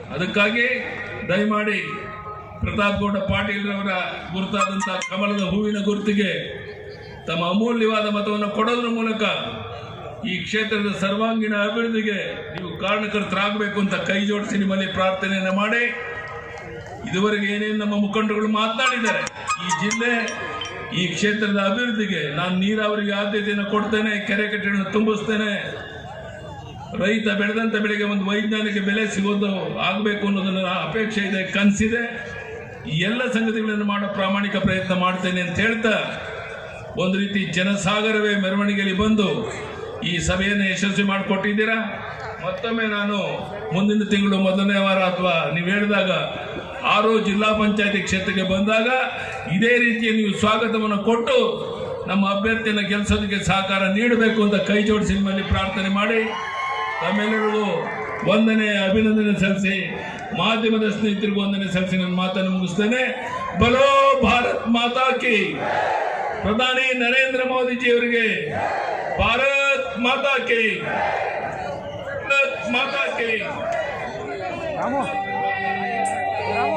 ಅದಕ್ಕಾಗಿ ದಯಮಾಡಿ ಪ್ರತಾಪ್ ಗೌಡ ಪಾಟೀಲ್ ಅವರ ಗುರುತಾದಂತಹ ಕಮಲದ ಹೂವಿನ ಗುರುತಿಗೆ ತಮ್ಮ ಅಮೂಲ್ಯವಾದ ಮತವನ್ನು ಕೊಡೋದ್ರ ಮೂಲಕ ಈ ಕ್ಷೇತ್ರದ ಸರ್ವಾಂಗೀಣ ಅಭಿವೃದ್ಧಿಗೆ ನೀವು ಕಾರಣಕರ್ತರಾಗಬೇಕು ಅಂತ ಕೈ ಜೋಡಿಸಿ ನಿಮ್ಮಲ್ಲಿ ಪ್ರಾರ್ಥನೆಯನ್ನು ಮಾಡಿ ಇದುವರೆಗೆ ಏನೇನು ನಮ್ಮ ಮುಖಂಡರುಗಳು ಮಾತನಾಡಿದ್ದಾರೆ ಈ ಜಿಲ್ಲೆ ಈ ಕ್ಷೇತ್ರದ ಅಭಿವೃದ್ಧಿಗೆ ನಾನು ನೀರಾವರಿಗೆ ಆದ್ಯತೆಯನ್ನು ಕೊಡ್ತೇನೆ ಕೆರೆ ಕಟ್ಟೆಗಳನ್ನು ತುಂಬಿಸ್ತೇನೆ ರೈತ ಬೆಳೆದಂತ ಬೆಳೆಗೆ ಒಂದು ವೈಜ್ಞಾನಿಕ ಬೆಲೆ ಸಿಗೋದು ಆಗಬೇಕು ಅನ್ನೋದನ್ನ ಅಪೇಕ್ಷೆ ಇದೆ ಕನಸಿದೆ ಈ ಎಲ್ಲ ಸಂಗತಿಗಳನ್ನು ಮಾಡೋ ಪ್ರಾಮಾಣಿಕ ಪ್ರಯತ್ನ ಮಾಡ್ತೇನೆ ಅಂತ ಹೇಳ್ತಾ ಒಂದು ರೀತಿ ಜನಸಾಗರವೇ ಮೆರವಣಿಗೆಯಲ್ಲಿ ಬಂದು ಈ ಸಭೆಯನ್ನು ಯಶಸ್ವಿ ಮಾಡಿಕೊಟ್ಟಿದ್ದೀರಾ ಮತ್ತೊಮ್ಮೆ ನಾನು ಮುಂದಿನ ತಿಂಗಳು ಮೊದಲನೇ ವಾರ ಅಥವಾ ನೀವು ಹೇಳಿದಾಗ ಆರು ಜಿಲ್ಲಾ ಪಂಚಾಯತಿ ಕ್ಷೇತ್ರಕ್ಕೆ ಬಂದಾಗ ಇದೇ ರೀತಿಯ ನೀವು ಸ್ವಾಗತವನ್ನು ಕೊಟ್ಟು ನಮ್ಮ ಅಭ್ಯರ್ಥಿಯನ್ನು ಗೆಲ್ಲಿಸೋದಕ್ಕೆ ಸಹಕಾರ ನೀಡಬೇಕು ಅಂತ ಕೈ ಜೋಡಿಸಿ ನಿಮ್ಮಲ್ಲಿ ಪ್ರಾರ್ಥನೆ ಮಾಡಿ ತಮ್ಮೆಲ್ಲರಿಗೂ ವಂದನೆ ಅಭಿನಂದನೆ ಸಲ್ಲಿಸಿ ಮಾಧ್ಯಮದ ಸ್ನೇಹಿತರಿಗೂ ವಂದನೆ ಸಲ್ಲಿಸಿ ನನ್ನ ಮಾತನ್ನು ಮುಗಿಸ್ತೇನೆ ಬಲೋ ಭಾರತ್ ಮಾತಾ ಕಿ ಪ್ರಧಾನಿ ನರೇಂದ್ರ ಮೋದಿಜಿ ಅವರಿಗೆ ಭಾರತ್ ಮಾತಾ ಕಿ ಭಾರತ್ ಮಾತಾ ಕಿ ರಾಮು ರಾಮು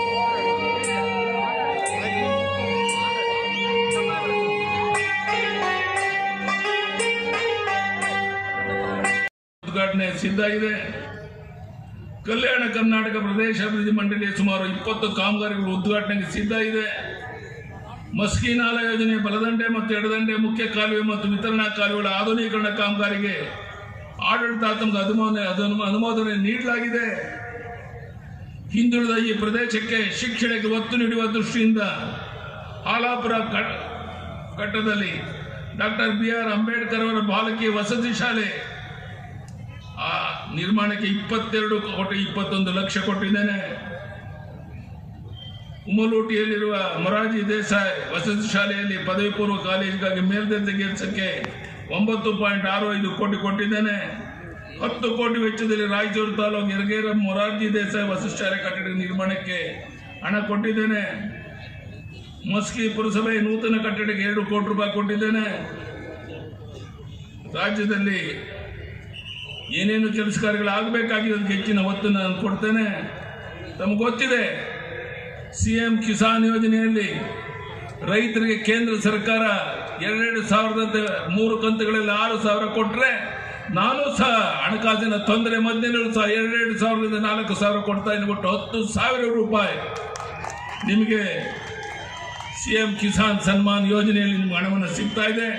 ಉದ್ಘಾಟನೆ ಸಿದ್ಧ ಇದೆ ಕಲ್ಯಾಣ ಕರ್ನಾಟಕ ಪ್ರದೇಶ ಅಭಿವೃದ್ಧಿ ಮಂಡಳಿಯ ಸುಮಾರು ಇಪ್ಪತ್ತು ಕಾಮಗಾರಿಗಳು ಉದ್ಘಾಟನೆಗೆ ಸಿದ್ಧ ಇದೆ ಮಸ್ಕಿ ನಾಲಾ ಯೋಜನೆ ಬಲದಂಡೆ ಮತ್ತು ಎಡದಂಡೆ ಮುಖ್ಯ ಕಾಲುವೆ ಮತ್ತು ವಿತರಣಾ ಕಾಲುವೆಗಳ ಆಧುನೀಕರಣ ಕಾಮಗಾರಿಗೆ ಆಡಳಿತಾತ್ಮಕ ಅನುಮೋದನೆ ಅದನ್ನು ಅನುಮೋದನೆ ನೀಡಲಾಗಿದೆ ಹಿಂದುಳಿದ ಈ ಪ್ರದೇಶಕ್ಕೆ ಶಿಕ್ಷಣಕ್ಕೆ ಒತ್ತು ನೀಡುವ ದೃಷ್ಟಿಯಿಂದ ಹಾಲಾಪುರ ಘಟ್- ಘಟ್ಟದಲ್ಲಿ ಡಾಕ್ಟರ್ ಬಿ ಆರ್ ಅಂಬೇಡ್ಕರ್ ಅವರ ಬಾಲಕಿ ವಸತಿ ಶಾಲೆ ಆ ನಿರ್ಮಾಣಕ್ಕೆ ಇಪ್ಪತ್ತೆರಡು ಕೋಟಿ ಇಪ್ಪತ್ತೊಂದು ಲಕ್ಷ ಕೊಟ್ಟಿದ್ದೇನೆ ಉಮಲೂಟಿಯಲ್ಲಿರುವ ಮೊರಾರ್ಜಿ ದೇಸಾಯಿ ವಸತಿ ಶಾಲೆಯಲ್ಲಿ ಪದವಿ ಪೂರ್ವ ಕಾಲೇಜಿಗಾಗಿ ಮೇಲ್ದರ್ಜೆಗೇರಿಸಕ್ಕೆ ಒಂಬತ್ತು ಪಾಯಿಂಟ್ ಆರು ಐದು ಕೋಟಿ ಕೊಟ್ಟಿದ್ದೇನೆ ಹತ್ತು ಕೋಟಿ ವೆಚ್ಚದಲ್ಲಿ ರಾಯಚೂರು ತಾಲೂಕು ಯರಗೇರ ಮೊರಾರ್ಜಿ ದೇಸಾಯಿ ವಸತಿ ಶಾಲೆ ಕಟ್ಟಡ ನಿರ್ಮಾಣಕ್ಕೆ ಹಣ ಕೊಟ್ಟಿದ್ದೇನೆ ಮಸ್ಕಿ ಪುರಸಭೆ ನೂತನ ಕಟ್ಟಡಕ್ಕೆ ಎರಡು ಕೋಟಿ ರೂಪಾಯಿ ಕೊಟ್ಟಿದ್ದೇನೆ ರಾಜ್ಯದಲ್ಲಿ ಏನೇನು ಕೆಲಸ ಕಾರ್ಯಗಳು ಆಗಬೇಕಾಗಿದೆ ಅದಕ್ಕೆ ಹೆಚ್ಚಿನ ಒತ್ತು ನಾನು ಕೊಡ್ತೇನೆ ತಮಗೆ ಗೊತ್ತಿದೆ ಸಿ ಎಂ ಕಿಸಾನ್ ಯೋಜನೆಯಲ್ಲಿ ರೈತರಿಗೆ ಕೇಂದ್ರ ಸರ್ಕಾರ ಎರಡೆರಡು ಸಾವಿರದ ಮೂರು ಕಂತುಗಳಲ್ಲಿ ಆರು ಸಾವಿರ ಕೊಟ್ಟರೆ ನಾನು ಸಹ ಹಣಕಾಸಿನ ತೊಂದರೆ ಮಧ್ಯೆನೂ ಸಹ ಎರಡೆರಡು ಸಾವಿರದಿಂದ ನಾಲ್ಕು ಸಾವಿರ ಕೊಡ್ತಾ ಇದ್ದೀನಿ ಒಟ್ಟು ಹತ್ತು ಸಾವಿರ ರೂಪಾಯಿ ನಿಮಗೆ ಸಿ ಎಂ ಕಿಸಾನ್ ಸನ್ಮಾನ್ ಯೋಜನೆಯಲ್ಲಿ ನಿಮ್ಗೆ ಹಣವನ್ನು ಸಿಗ್ತಾ ಇದೆ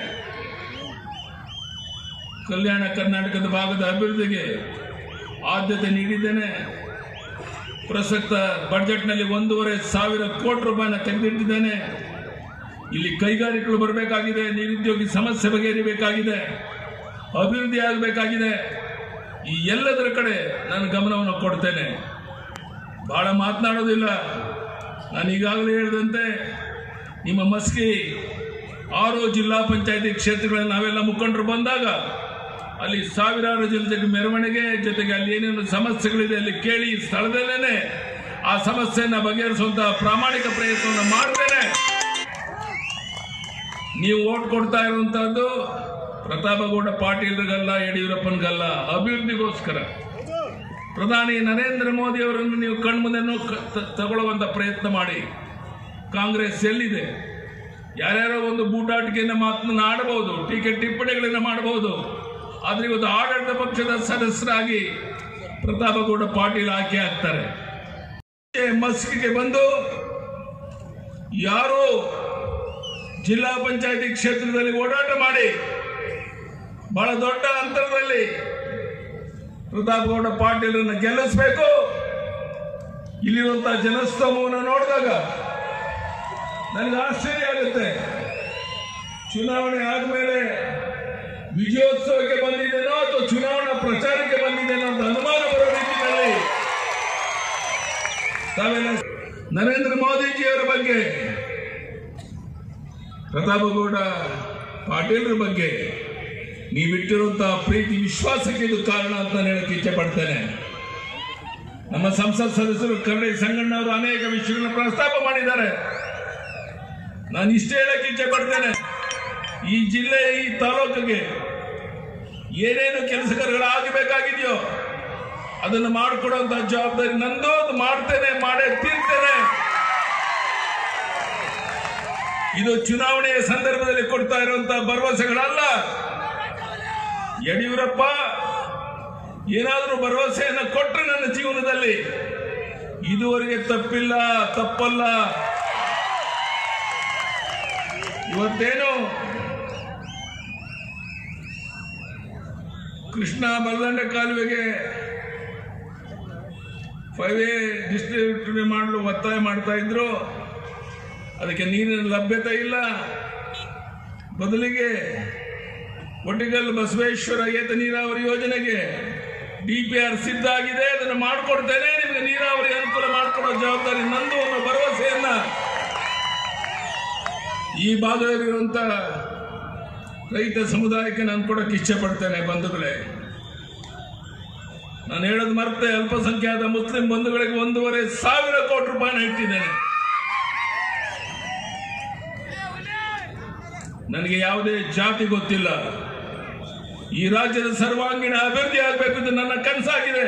ಕಲ್ಯಾಣ ಕರ್ನಾಟಕದ ಭಾಗದ ಅಭಿವೃದ್ಧಿಗೆ ಆದ್ಯತೆ ನೀಡಿದ್ದೇನೆ ಪ್ರಸಕ್ತ ಬಜೆಟ್ನಲ್ಲಿ ಒಂದೂವರೆ ಸಾವಿರ ಕೋಟಿ ರೂಪಾಯಿನ ತೆಗೆದಿಟ್ಟಿದ್ದೇನೆ ಇಲ್ಲಿ ಕೈಗಾರಿಕೆಗಳು ಬರಬೇಕಾಗಿದೆ ನಿರುದ್ಯೋಗಿ ಸಮಸ್ಯೆ ಬಗೆಹರಿಬೇಕಾಗಿದೆ ಅಭಿವೃದ್ಧಿ ಆಗಬೇಕಾಗಿದೆ ಈ ಎಲ್ಲದರ ಕಡೆ ನಾನು ಗಮನವನ್ನು ಕೊಡ್ತೇನೆ ಬಹಳ ಮಾತನಾಡೋದಿಲ್ಲ ನಾನು ಈಗಾಗಲೇ ಹೇಳಿದಂತೆ ನಿಮ್ಮ ಮಸ್ಕಿ ಆರು ಜಿಲ್ಲಾ ಪಂಚಾಯತಿ ಕ್ಷೇತ್ರಗಳಲ್ಲಿ ನಾವೆಲ್ಲ ಮುಖಂಡರು ಬಂದಾಗ ಅಲ್ಲಿ ಸಾವಿರಾರು ಜನತೆಗೆ ಮೆರವಣಿಗೆ ಜೊತೆಗೆ ಅಲ್ಲಿ ಏನೇನು ಸಮಸ್ಯೆಗಳಿದೆ ಅಲ್ಲಿ ಕೇಳಿ ಸ್ಥಳದಲ್ಲೇನೆ ಆ ಸಮಸ್ಯೆಯನ್ನ ಬಗೆಹರಿಸುವಂತಹ ಪ್ರಾಮಾಣಿಕ ಪ್ರಯತ್ನವನ್ನು ಮಾಡ್ತೇನೆ ನೀವು ಓಟ್ ಕೊಡ್ತಾ ಇರುವಂತಹದ್ದು ಪ್ರತಾಪಗೌಡ ಪಾಟೀಲ್ರಿಗಲ್ಲ ಯಡಿಯೂರಪ್ಪನಿಗಲ್ಲ ಅಭಿವೃದ್ಧಿಗೋಸ್ಕರ ಪ್ರಧಾನಿ ನರೇಂದ್ರ ಮೋದಿ ಅವರನ್ನು ನೀವು ಕಣ್ಮುಂದೆ ತಗೊಳ್ಳುವಂತ ಪ್ರಯತ್ನ ಮಾಡಿ ಕಾಂಗ್ರೆಸ್ ಎಲ್ಲಿದೆ ಯಾರ್ಯಾರೋ ಒಂದು ಬೂಟಾಟಿಕೆಯನ್ನು ಮಾತನ್ನ ಆಡಬಹುದು ಟೀಕೆ ಟಿಪ್ಪಣಿಗಳನ್ನು ಮಾಡಬಹುದು ಆದ್ರೆ ಇವತ್ತು ಆಡಳಿತ ಪಕ್ಷದ ಸದಸ್ಯರಾಗಿ ಪ್ರತಾಪಗೌಡ ಪಾಟೀಲ್ ಆಯ್ಕೆ ಆಗ್ತಾರೆ ಮಸ್ಕಿಗೆ ಬಂದು ಯಾರು ಜಿಲ್ಲಾ ಪಂಚಾಯತಿ ಕ್ಷೇತ್ರದಲ್ಲಿ ಓಡಾಟ ಮಾಡಿ ಬಹಳ ದೊಡ್ಡ ಅಂತರದಲ್ಲಿ ಪ್ರತಾಪಗೌಡ ಪಾಟೀಲರನ್ನು ಗೆಲ್ಲಿಸಬೇಕು ಇಲ್ಲಿರುವಂತಹ ಜನಸ್ತಮವನ್ನು ನೋಡಿದಾಗ ನನಗೆ ಆಶ್ಚರ್ಯ ಆಗುತ್ತೆ ಚುನಾವಣೆ ಆದ್ಮೇಲೆ ವಿಜಯೋತ್ಸವಕ್ಕೆ ಬಂದಿದ್ದೇನೋ ಅಥವಾ ಚುನಾವಣಾ ಪ್ರಚಾರಕ್ಕೆ ಬಂದಿದ್ದೇನೋ ಅಂತ ಅನುಮಾನ ಬರೋ ರೀತಿಯಲ್ಲಿ ತಾವೆಲ್ಲ ನರೇಂದ್ರ ಮೋದಿಜಿಯವರ ಬಗ್ಗೆ ಪ್ರತಾಪಗೌಡ ಪಾಟೀಲ್ರ ಬಗ್ಗೆ ನೀವಿಟ್ಟಿರುವಂತಹ ಪ್ರೀತಿ ವಿಶ್ವಾಸಕ್ಕೆ ಇದು ಕಾರಣ ಅಂತ ನಾನು ಹೇಳಕ್ಕೆ ಇಚ್ಛೆ ಪಡ್ತೇನೆ ನಮ್ಮ ಸಂಸತ್ ಸದಸ್ಯರು ಕರಡಿ ಸಂಗಣ್ಣವರು ಅನೇಕ ವಿಷಯಗಳನ್ನ ಪ್ರಸ್ತಾಪ ಮಾಡಿದ್ದಾರೆ ನಾನು ಇಷ್ಟೇ ಹೇಳಕ್ಕೆ ಇಚ್ಛೆ ಪಡ್ತೇನೆ ಈ ಜಿಲ್ಲೆ ಈ ತಾಲೂಕಿಗೆ ಏನೇನು ಕೆಲಸ ಕಾರ್ಯಗಳು ಆಗಬೇಕಾಗಿದೆಯೋ ಅದನ್ನು ಮಾಡಿಕೊಡುವಂತ ಜವಾಬ್ದಾರಿ ನಂದು ಅದು ಮಾಡ್ತೇನೆ ಮಾಡೇ ತೀರ್ತೇನೆ ಇದು ಚುನಾವಣೆಯ ಸಂದರ್ಭದಲ್ಲಿ ಕೊಡ್ತಾ ಇರುವಂತಹ ಭರವಸೆಗಳಲ್ಲ ಯಡಿಯೂರಪ್ಪ ಏನಾದರೂ ಭರವಸೆಯನ್ನು ಕೊಟ್ಟರೆ ನನ್ನ ಜೀವನದಲ್ಲಿ ಇದುವರೆಗೆ ತಪ್ಪಿಲ್ಲ ತಪ್ಪಲ್ಲ ಇವತ್ತೇನು ಕೃಷ್ಣ ಬಲ್ಲಂಡ ಕಾಲುವೆಗೆ ಫೈವ್ ಎ ಡಿಸ್ಟ್ರಿಬ್ಯೂಟ್ ಮಾಡಲು ಒತ್ತಾಯ ಮಾಡ್ತಾ ಇದ್ರು ಅದಕ್ಕೆ ನೀರಿನ ಲಭ್ಯತೆ ಇಲ್ಲ ಬದಲಿಗೆ ಒಟ್ಟಿಗಲ್ ಬಸವೇಶ್ವರ ಏತ ನೀರಾವರಿ ಯೋಜನೆಗೆ ಡಿಪಿಆರ್ ಸಿದ್ಧ ಆಗಿದೆ ಅದನ್ನು ಮಾಡಿಕೊಡ್ತೇನೆ ನಿಮಗೆ ನೀರಾವರಿ ಅನುಕೂಲ ಮಾಡಿಕೊಡೋ ಜವಾಬ್ದಾರಿ ನಂದು ಅನ್ನೋ ಭರವಸೆಯನ್ನ ಈ ಭಾಗದಲ್ಲಿರುವಂತ ರೈತ ಸಮುದಾಯಕ್ಕೆ ನಾನು ಕೊಡಕ್ಕೆ ಇಚ್ಛೆ ಪಡ್ತೇನೆ ಬಂಧುಗಳೇ ನಾನು ಹೇಳೋದು ಮರ್ತೆ ಅಲ್ಪಸಂಖ್ಯಾತ ಮುಸ್ಲಿಂ ಬಂಧುಗಳಿಗೆ ಒಂದೂವರೆ ಸಾವಿರ ಕೋಟಿ ರೂಪಾಯಿನ ಇಟ್ಟಿದ್ದೇನೆ ನನಗೆ ಯಾವುದೇ ಜಾತಿ ಗೊತ್ತಿಲ್ಲ ಈ ರಾಜ್ಯದ ಸರ್ವಾಂಗೀಣ ಅಭಿವೃದ್ಧಿ ಆಗಬೇಕು ಇದು ನನ್ನ ಕನಸಾಗಿದೆ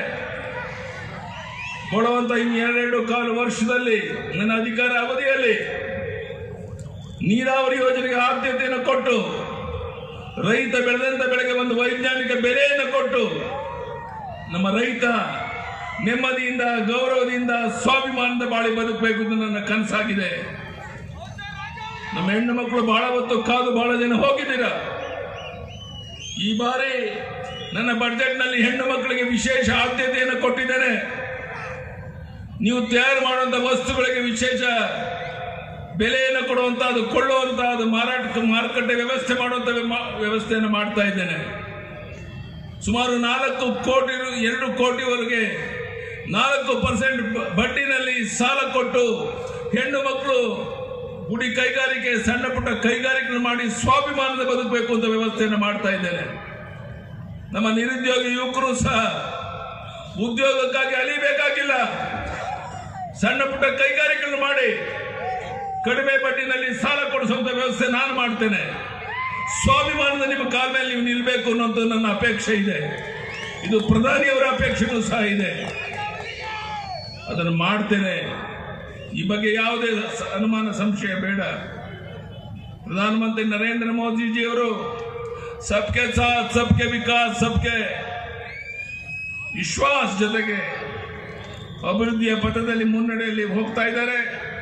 ಕೊಡುವಂತ ಇನ್ನು ಎರಡೆರಡು ಕಾಲು ವರ್ಷದಲ್ಲಿ ನನ್ನ ಅಧಿಕಾರ ಅವಧಿಯಲ್ಲಿ ನೀರಾವರಿ ಯೋಜನೆಗೆ ಆದ್ಯತೆಯನ್ನು ಕೊಟ್ಟು ರೈತ ಬೆಳೆದಂತ ಬೆಳೆಗೆ ಒಂದು ವೈಜ್ಞಾನಿಕ ಬೆಲೆಯನ್ನು ಕೊಟ್ಟು ನಮ್ಮ ರೈತ ನೆಮ್ಮದಿಯಿಂದ ಗೌರವದಿಂದ ಸ್ವಾಭಿಮಾನದ ಬಾಳಿ ಬದುಕಬೇಕು ಇದು ನನ್ನ ಕನಸಾಗಿದೆ ನಮ್ಮ ಹೆಣ್ಣು ಮಕ್ಕಳು ಬಹಳ ಹೊತ್ತು ಕಾದು ಬಹಳ ಜನ ಹೋಗಿದ್ದೀರಾ ಈ ಬಾರಿ ನನ್ನ ಬಜೆಟ್ನಲ್ಲಿ ಹೆಣ್ಣು ಮಕ್ಕಳಿಗೆ ವಿಶೇಷ ಆದ್ಯತೆಯನ್ನು ಕೊಟ್ಟಿದ್ದೇನೆ ನೀವು ತಯಾರು ಮಾಡುವಂತ ವಸ್ತುಗಳಿಗೆ ವಿಶೇಷ ಬೆಲೆಯನ್ನು ಕೊಡುವಂತ ಅದು ಕೊಳ್ಳುವಂತ ಅದು ಮಾರಾಟ ಮಾರುಕಟ್ಟೆ ವ್ಯವಸ್ಥೆ ಮಾಡುವಂತ ವ್ಯ- ವ್ಯವಸ್ಥೆಯನ್ನು ಮಾಡ್ತಾ ಇದ್ದೇನೆ ಸುಮಾರು ನಾಲ್ಕು ಕೋಟಿ ರು- ಎರಡು ಕೋಟಿವರೆಗೆ ನಾಲ್ಕು ಪರ್ಸೆಂಟ್ ಬಡ್ಡಿನಲ್ಲಿ ಸಾಲ ಕೊಟ್ಟು ಹೆಣ್ಣು ಮಕ್ಕಳು ಗುಡಿ ಕೈಗಾರಿಕೆ ಸಣ್ಣ ಪುಟ್ಟ ಕೈಗಾರಿಕೆ ಮಾಡಿ ಸ್ವಾಭಿಮಾನದ ಬದುಕಬೇಕು ಅಂತ ವ್ಯವಸ್ಥೆಯನ್ನು ಮಾಡ್ತಾ ಇದ್ದೇನೆ ನಮ್ಮ ನಿರುದ್ಯೋಗಿ ಯುವಕರು ಸಹ ಉದ್ಯೋಗಕ್ಕಾಗಿ ಅಲಿಬೇಕಾಗಿಲ್ಲ ಸಣ್ಣ ಪುಟ್ಟ ಕೈಗಾರಿಕೆಗಳನ್ನು ಮಾಡಿ ಕಡಿಮೆ ಬಡ್ಡಿನಲ್ಲಿ ಸಾಲ ಕೊಡಿಸುವಂತ ವ್ಯವಸ್ಥೆ ನಾನು ಮಾಡ್ತೇನೆ ಸ್ವಾಭಿಮಾನದ ನಿಮ್ಮ ಕಾಲ ಮೇಲೆ ನೀವು ನಿಲ್ಬೇಕು ಅನ್ನೋದು ನನ್ನ ಅಪೇಕ್ಷೆ ಇದೆ ಇದು ಪ್ರಧಾನಿಯವರ ಅಪೇಕ್ಷೆನೂ ಸಹ ಇದೆ ಅದನ್ನು ಮಾಡ್ತೇನೆ ಈ ಬಗ್ಗೆ ಯಾವುದೇ ಸ- ಅನುಮಾನ ಸಂಶಯ ಬೇಡ ಪ್ರಧಾನಮಂತ್ರಿ ನರೇಂದ್ರ ಮೋದಿಜಿಯವರು ಸಬ್ಕೆ ಸಾಥ್ ಸಬ್ಕೆ ವಿಕಾಸ್ ಸಬ್ಕೆ ವಿಶ್ವಾಸ್ ಜೊತೆಗೆ ಅಭಿವೃದ್ಧಿಯ ಪಥದಲ್ಲಿ ಮುನ್ನಡೆಯಲ್ಲಿ ಹೋಗ್ತಾ ಇದ್ದಾರೆ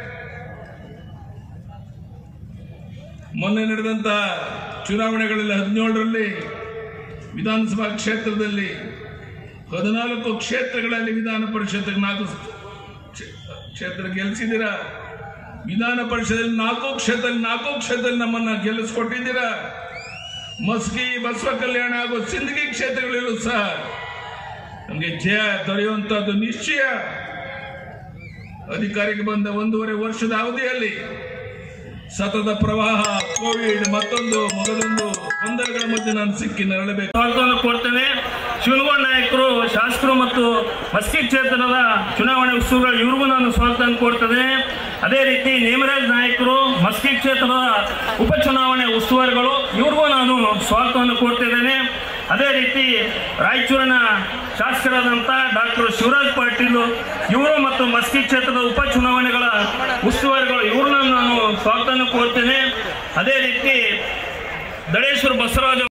ಮೊನ್ನೆ ನಡೆದಂತ ಚುನಾವಣೆಗಳಲ್ಲಿ ಹದಿನೇಳರಲ್ಲಿ ವಿಧಾನಸಭಾ ಕ್ಷೇತ್ರದಲ್ಲಿ ಹದಿನಾಲ್ಕು ಕ್ಷೇತ್ರಗಳಲ್ಲಿ ವಿಧಾನ ಪರಿಷತ್ಗೆ ನಾಲ್ಕು ಕ್ಷೇ- ಕ್ಷೇತ್ರ ಗೆಲ್ಲಿಸಿದ್ದೀರಾ ವಿಧಾನ ಪರಿಷತ್ತಲ್ಲಿ ನಾಲ್ಕು ಕ್ಷೇತ್ರದಲ್ಲಿ ನಾಲ್ಕು ಕ್ಷೇತ್ರದಲ್ಲಿ ನಮ್ಮನ್ನ ಗೆಲ್ಲಿಸ್ಕೊಟ್ಟಿದ್ದೀರಾ ಮಸ್ಕಿ ಬಸವ ಕಲ್ಯಾಣ ಹಾಗೂ ಸಿಂದಗಿ ಕ್ಷೇತ್ರಗಳಲ್ಲೂ ಸಹ ನಮಗೆ ಜಯ ದೊರೆಯುವಂತದ್ದು ನಿಶ್ಚಯ ಅಧಿಕಾರಿಗೆ ಬಂದ ಒಂದೂವರೆ ವರ್ಷದ ಅವಧಿಯಲ್ಲಿ ಸತತ ಪ್ರವಾಹ ಕೋವಿಡ್ ಮತ್ತೊಂದು ಮಗದೊಂದು ತೊಂದರೆಗಳ ಮಧ್ಯೆ ನಾನು ಸಿಕ್ಕಿ ನರಳಬೇಕು ಸ್ವಾಗತವನ್ನು ಕೊಡ್ತೇನೆ ಶಿವನಗೌಡ ನಾಯಕರು ಶಾಸಕರು ಮತ್ತು ಮಸ್ಕಿ ಕ್ಷೇತ್ರದ ಚುನಾವಣೆ ಉತ್ಸವಗಳು ಇವ್ರಿಗೂ ನಾನು ಸ್ವಾಗತವನ್ನು ಕೊಡ್ತೇನೆ ಅದೇ ರೀತಿ ನೇಮರಾಜ್ ನಾಯಕರು ಮಸ್ಕಿ ಕ್ಷೇತ್ರದ ಉಪಚುನಾವಣೆ ಉಸ್ತುವಾರಿಗಳು ಇವ್ರಿಗೂ ನಾನು ಸ್ವಾಗತವನ್ನು ಕೊಡ್ತಿದ್ದೇನೆ ಅದೇ ರೀತಿ ರಾಯಚೂರಿನ ಶಾಸಕರಾದಂಥ ಡಾಕ್ಟರ್ ಶಿವರಾಜ್ ಪಾಟೀಲ್ ಇವರು ಮತ್ತು ಮಸ್ಕಿ ಕ್ಷೇತ್ರದ ಉಪಚುನಾವಣೆಗಳ ಉಸ್ತುವಾರಿಗಳು ಇವ್ರನ್ನ ನಾನು ಸ್ವಾಗತವನ್ನು ಕೊಡ್ತೇನೆ ಅದೇ ರೀತಿ ದಳೇಶ್ವರ ಬಸವರಾಜ